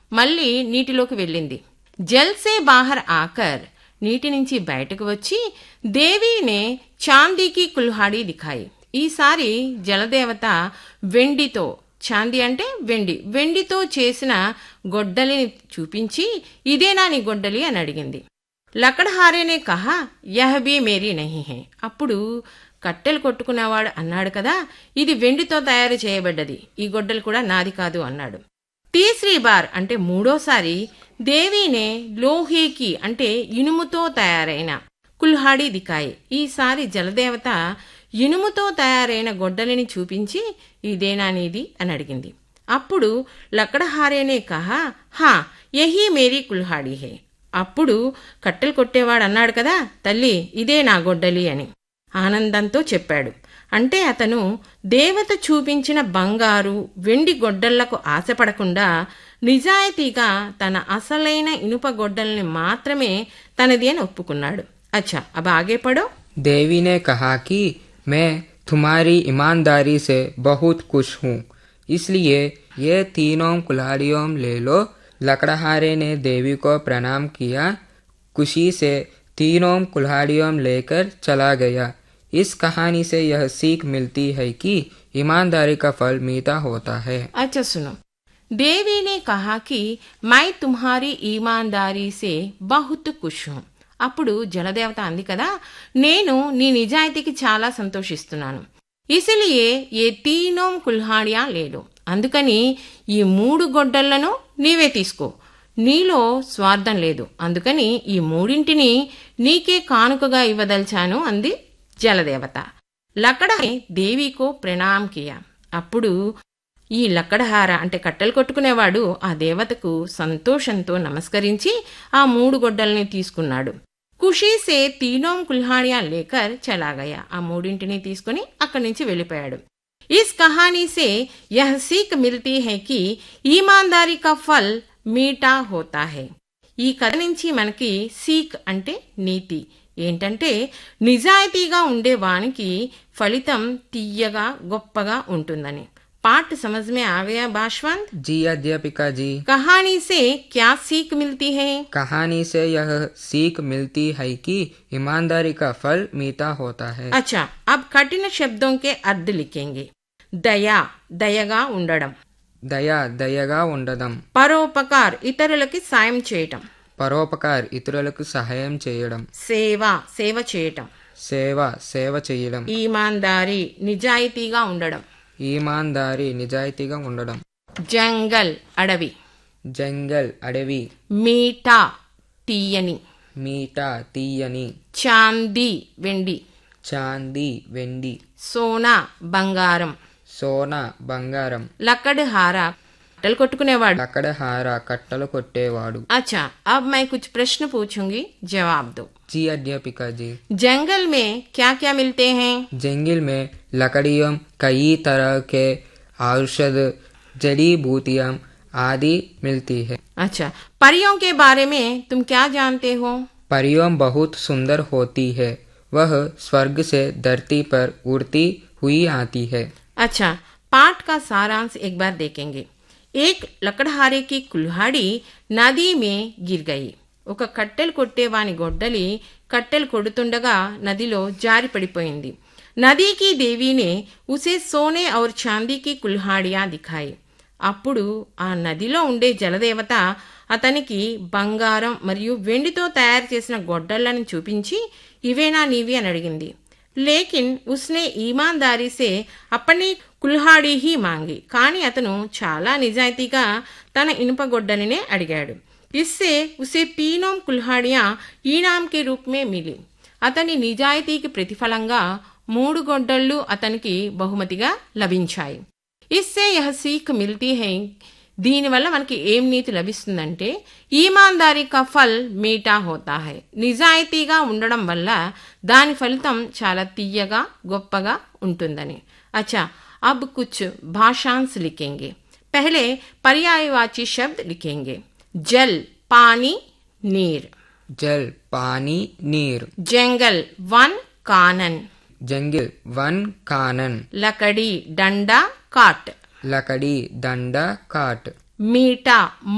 మళ్ళీ నీటిలోకి వెళ్ళింది జల్సే బాహర్ ఆకర్ నీటి నుంచి బయటకు వచ్చి దేవీనే చాందీకి కుల్హాడి దిఖాయి ఈసారి జలదేవత వెండితో చాంది అంటే వెండి వెండితో చేసిన గొడ్డలిని చూపించి ఇదేనా నీ గొడ్డలి అని అడిగింది లకడహారేనే కహా యహ్ బీ మేరీ నహీ హే అప్పుడు కట్టెలు కొట్టుకునేవాడు అన్నాడు కదా ఇది వెండితో తయారు చేయబడ్డది ఈ గొడ్డలు కూడా నాది కాదు అన్నాడు తీసరీ బార్ అంటే మూడోసారి దేవీనే లోహేకి అంటే ఇనుముతో తయారైన కుల్హాడి దికాయి ఈసారి జలదేవత ఇనుముతో తయారైన గొడ్డలిని చూపించి ఇదేనా నీది అని అడిగింది అప్పుడు లక్కడహారేనే కహా హా యహీ మేరీ కుల్హాడి హే అప్పుడు కట్టెలు కొట్టేవాడు అన్నాడు కదా తల్లి ఇదే నా గొడ్డలి అని ఆనందంతో చెప్పాడు అంటే అతను దేవత చూపించిన బంగారు వెండి గొడ్డళ్లకు ఆశపడకుండా నిజాయితీగా తన అసలైన ఇనుప గొడ్డల్ని మాత్రమే తనది అని ఒప్పుకున్నాడు అచ్చా అబ ఆగే పడో देवी ने कहा कि मैं तुम्हारी ईमानदारी से बहुत खुश हूँ इसलिए ये तीनों कुल्हाड़ियों ले लो लकड़हारे ने देवी को प्रणाम किया खुशी से तीनों कुल्हाड़ियों लेकर चला गया इस कहानी से यह सीख मिलती है कि ईमानदारी का फल मीठा होता है अच्छा सुनो देवी ने कहा कि मैं तुम्हारी ईमानदारी से बहुत खुश हूँ అప్పుడు జలదేవత అంది కదా నేను నీ నిజాయితీకి చాలా సంతోషిస్తున్నాను ఇసిలియే ఏ తీనోం కుల్హాడియా లేడు అందుకని ఈ మూడు గొడ్డళ్లను నీవే తీసుకో నీలో స్వార్థం లేదు అందుకని ఈ మూడింటిని నీకే కానుకగా ఇవ్వదలిచాను అంది జలదేవత లక్కడనే దేవికో ప్రణాం కియా అప్పుడు ఈ లక్కడహార అంటే కట్టెలు కొట్టుకునేవాడు ఆ దేవతకు సంతోషంతో నమస్కరించి ఆ మూడు గొడ్డల్ని తీసుకున్నాడు ఖుషీసే తీనోం కుల్హాడియా లేకర్ చలాగయా ఆ మూడింటిని తీసుకుని అక్కడి నుంచి వెళ్ళిపోయాడు ఇస్ కహానీ సే యహ్ సీక్ మిల్తీ హై కి ఈమాందారీ కా ఫల్ మీఠా హోతా హై ఈ కథ నుంచి మనకి సీక్ అంటే నీతి ఏంటంటే నిజాయితీగా ఉండే వానికి ఫలితం తీయగా గొప్పగా ఉంటుందని పాఠ समझ में आ गया बाशवंत जी अध्यापिका जी कहानी से क्या सीख मिलती है कहानी से यह सीख मिलती है कि ईमानदारी का फल मीठा होता है अच्छा अब कठिन शब्दों के अर्थ लिखेंगे దయా దయగా ఉండడం దయ దయగా ఉండడం పరోపకార్ ఇతరులకి సాయం చేయటం పరోపకార్ ఇతరులకు సహాయం చేయడం సేవ సేవ చేయటం సేవ సేవ చేయడం ఈమాందారీ నిజాయితీగా ఉండడం ఈమాందారి నిజాయితీగా ఉండడం జంగల్ అడవి జంగల్ అడవి మీఠా తీయని మీట తీయని చాందీ వెండి చాంది వెండి సోనా బంగారం సోనా బంగారం లక్కడ్ హారా కట్టెలు కొట్టుకునేవాడు అక్కడ హార కట్టలు కొట్టేవాడు अच्छा अब मैं कुछ प्रश्न पूछूंगी जवाब दो जी अध्यापिका जी जंगल में क्या क्या मिलते हैं जंगल में लकड़ियों कई तरह के औषध जड़ी बूटियां आदि मिलती है अच्छा परियों के बारे में तुम क्या जानते हो परियों बहुत सुंदर होती है वह स्वर्ग से धरती पर उड़ती हुई आती है अच्छा पाठ का सारांश एक बार देखेंगे एक लकड़हारे की कुल्हाड़ी నది మే గిర్ గయి ఒక కట్టెలు కొట్టేవాని గొడ్డలి కట్టెలు కొడుతుండగా నదిలో జారి పడిపోయింది నదీకి దేవీనే ఉసే సోనే ఔర్ చాందీకి కుల్హాడియా దిఖాయి అప్పుడు ఆ నదిలో ఉండే జలదేవత అతనికి బంగారం మరియు వెండితో తయారు చేసిన గొడ్డళ్లను చూపించి ఇవేనా నీవి అని అడిగింది లేకిన్ ఉస్నే ఈమాందారీ సే అప్పని కుల్హాడీ హీ మాంగి కానీ అతను చాలా నిజాయితీగా తన ఇనుప గొడ్డలినే అడిగాడు ఇస్సే ఉసే తీనోం కుల్హాడియా ఈనాం కే రూప్ మే మిలి అతని నిజాయితీకి ప్రతిఫలంగా మూడు గొడ్డళ్ళు అతనికి బహుమతిగా లభించాయి ఇస్సే యహ సీక్ మిల్తీ హై దీనివల్ల మనకి ఏం నీతి లభిస్తుందంటే ఈమాందారీ కా ఫల్ మీఠా హోతా హై నిజాయితీగా ఉండడం వల్ల దాని ఫలితం చాలా తీయగా గొప్పగా ఉంటుందని అచ్చా अब कुछ भाषांश लिखेंगे पहले पर्यायवाची शब्द लिखेंगे जल पानी नीर जल पानी नीर जंगल वन कानन जंगल वन कानन लकड़ी डंडा काट लकड़ी डंडा काट मीठा